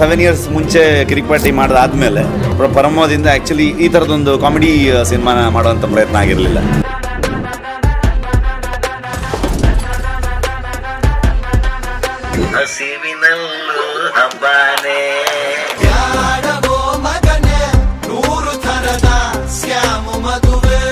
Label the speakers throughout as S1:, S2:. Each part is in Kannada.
S1: ಸೆವೆನ್ ಇಯರ್ಸ್ ಮುಂಚೆ ಕಿರಿಕ್ ಪಾರ್ಟಿ ಮಾಡಿದಾದ್ಮೇಲೆ ಪ್ರ- ಪರಮೋದಿಂದ ಆ್ಯಕ್ಚುಲಿ ಈ ಥರದೊಂದು ಕಾಮಿಡಿ ಸಿನಿಮಾನ ಮಾಡುವಂಥ ಪ್ರಯತ್ನ ಆಗಿರಲಿಲ್ಲ
S2: ಹಸಿವಿನಲ್ಲೂ ಹಬ್ಬಾನೇ
S3: ಯಾಡವೋ ಮಗನೇ ನೂರು ಥರದ ಸ್ಯಾಮು ಮದುವೆ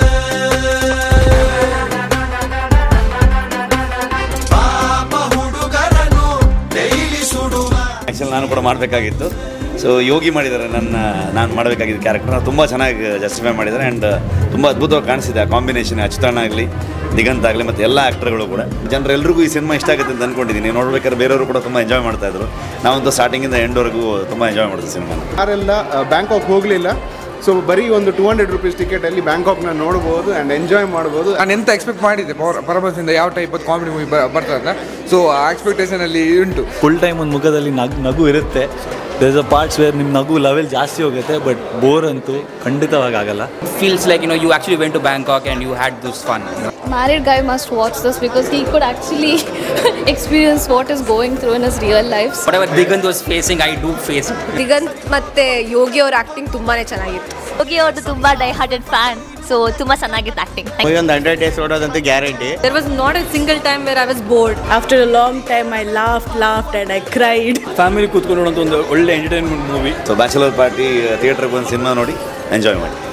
S3: ಪಾಪ ಹುಡುಗರನು ಡೈಲಿ ಸುಡುವ
S1: ಆ್ಯಕ್ಚುಲಿ ನಾನು ಕೂಡ ಮಾಡಬೇಕಾಗಿತ್ತು ಸೊ ಯೋಗಿ ಮಾಡಿದ್ದಾರೆ ನನ್ನ ನಾನು ಮಾಡಬೇಕಾಗಿದ್ದ ಕ್ಯಾರೆಕ್ಟರ್ನ ತುಂಬ ಚೆನ್ನಾಗಿ ಜಸ್ಟಿಫೈ ಮಾಡಿದ್ದಾರೆ ಆ್ಯಂಡ್ ತುಂಬ ಅದ್ಭುತವಾಗಿ ಕಾಣಿಸಿದೆ ಆ ಕಾಂಬಿನೇಷನ್ ಅಚ್ಯುತಣ್ಣ ಆಗಲಿ ದಿಗಂತ್ ಆಗಲಿ ಮತ್ತು ಎಲ್ಲ ಆ್ಯಕ್ಟರ್ಗಳು ಕೂಡ ಜನರೆಲ್ಲರಿಗೂ ಈ ಸಿನಿಮಾ ಇಷ್ಟ ಆಗುತ್ತೆ ಅಂತ ಅಂದ್ಕೊಂಡಿದ್ದೀನಿ ನೋಡ್ಬೇಕಾದ್ರೆ ಬೇರೆಯವರು ಕೂಡ ತುಂಬ ಎಂಜಾಯ್ ಮಾಡ್ತಾ ಇದ್ರು ನಾವಂತೂ ಸ್ಟಾರ್ಟಿಂಗಿಂದ ಎಂಡ್ವರೆಗೂ ತುಂಬ ಎಂಜಾಯ್ ಮಾಡಿದ್ವಿ ಸಿನಿಮಾನ
S4: ಯಾರೆಲ್ಲ ಬ್ಯಾಂಕಾಕ್ ಹೋಗಲಿಲ್ಲ ಸೊ ಬರೀ ಒಂದು ಟೂ ಹಂಡ್ರೆಡ್ ರುಪೀಸ್ ಟಿಕೆಟಲ್ಲಿ ಬ್ಯಾಂಕಾಕ್ನ ನೋಡ್ಬೋದು ಆ್ಯಂಡ್ ಎಂಜಾಯ್ ಮಾಡ್ಬೋದು
S5: ನಾನು ಎಂತ ಎಕ್ಸ್ಪೆಕ್ಟ್ ಮಾಡಿದ್ದೆ ಪರ ಪರಮಸಿಂದ ಯಾವ ಟೈಪ್ ಕಾಮಿಡಿ ಮೂವಿ ಬರ್ತದೆ ಅಂತ ಸೊ ಆ ಎಕ್ಸ್ಪೆಕ್ಟೇಷನ್ ಅಲ್ಲಿ ಉಂಟು
S6: ಫುಲ್ ಟೈಮ್ ಒಂದು ಮುಖದಲ್ಲಿ ನಗು ನಗು ಇರುತ್ತೆ ದೇರ್ಸ್ ಅ ಪಾರ್ಟ್ಸ್ ವೇರ್ ನಿಮ್ಮ ನಗು ಲೆವೆಲ್ ಜಾಸ್ತಿ ಹೋಗುತ್ತೆ ಬಟ್ ಬೋರ್ ಅಂತೂ ಖಂಡಿತವಾಗಿ ಆಗಲ್ಲ
S7: feels like you know you actually went to Bangkok and you had this fun. You know?
S8: married guy must watch this because he could actually experience what is going through in his real life.
S7: Whatever Digant was facing, I do face it.
S9: Diganth ಮತ್ತೆ ಯೋಗಿ ಅವ್ರ ಆಕ್ಟಿಂಗ್ ತುಂಬಾನೇ ಚೆನ್ನಾಗಿತ್ತು
S8: ಯೋಗಿ ಅವ್ರದ್ದು ತುಂಬಾ ಡೈ ಹಾರ್ಟೆಡ್ ಫ್ಯಾನ್ ಸೊ ತುಂಬಾ ಚೆನ್ನಾಗಿತ್ತು ಆಕ್ಟಿಂಗ್
S2: ಒಂದು ಹಂಡ್ರೆಡ್ ಡೇಸ್ ಓಡೋದಂತೂ guarantee
S9: there was not a single time where I was bored
S8: after a long time I laugh laugh and I cried
S6: family ಕೂತ್ಕೊಂಡು ನೋಡೋಂಥ ಒಂದು ಒಳ್ಳೆ entertainment movie
S1: so bachelor party ಥಿಯೇಟ್ರಿಗೆ ಬಂದು ಸಿನಿಮಾ ನೋಡಿ ಎಂಜಾಯ್ ಮಾಡಿ